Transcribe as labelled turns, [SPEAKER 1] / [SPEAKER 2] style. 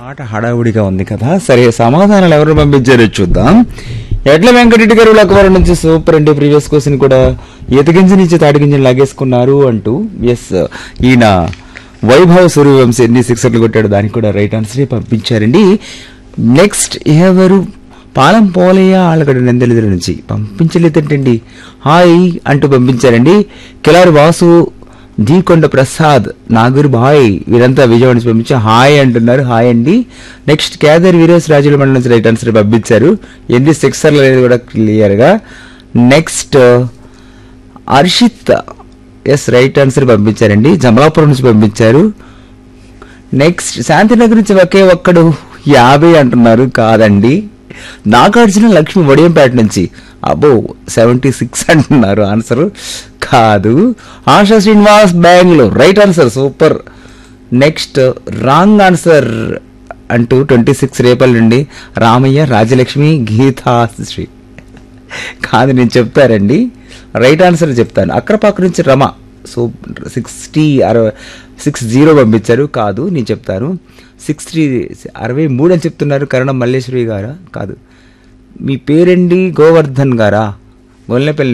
[SPEAKER 1] ఆట హడావుడిగా ఉంది కదా సరే సమాధానాలు ఎవరు పంపించారో చూద్దాం ఎడ్ల వెంకటరెడ్డి గారు లక్కవరం నుంచి సూపర్ అండి ప్రీవియస్ క్వశ్చన్ కూడా ఈతగింజ నుంచి తాటిగింజని లాగేసుకున్నారు అంటూ ఎస్ ఈయన వైభవ్ సూర్యవంశీ ఎన్ని సిక్సర్లు కొట్టాడు దానికి కూడా రైట్ ఆన్సర్ పంపించారండి నెక్స్ట్ ఎవరు పాలం పోలయ్య ఆళ్ళగడ్డ నందెలిదిరి నుంచి పంపించలేదంటండి హాయ్ అంటూ పంపించారండి కిలారి వాసు దీకొండ ప్రసాద్ నాగూర్ భాయ్ వీరంతా విజయవాడ నుంచి పంపించి హాయ్ అంటున్నారు హాయ్ అండి నెక్స్ట్ కేదర్ వీరేష్ రాజుల మండలం నుంచి రైట్ ఆన్సర్ పంపించారు ఎన్ని సిక్సర్లు అనేది కూడా క్లియర్ గా next Arshith S right answer పంపించారండి జమలాపురం నుంచి పంపించారు నెక్స్ట్ శాంతినగర్ నుంచి ఒకే ఒక్కడు యాభై అంటున్నారు కాదండి నాగార్జున లక్ష్మి వడియంపేట నుంచి అబ్బో సెవెంటీ సిక్స్ అంటున్నారు ఆన్సర్ కాదు Asha Srinivas Bengaluru right answer super next wrong answer అంటూ ట్వంటీ సిక్స్ రేపల్ నుండి రామయ్య రాజలక్ష్మి గీతాశ్రీ కాదు నేను చెప్తారండి రైట్ ఆన్సర్ చెప్తాను అక్రపాకు నుంచి రమ సో సిక్స్టీ అరవై సిక్స్ జీరో పంపించారు కాదు నేను చెప్తాను సిక్స్ త్రీ అరవై మూడు అని చెప్తున్నారు కరణం మల్లేశ్వరి గారా కాదు మీ పేరండి గోవర్ధన్ గారా గొల్లెపల్లి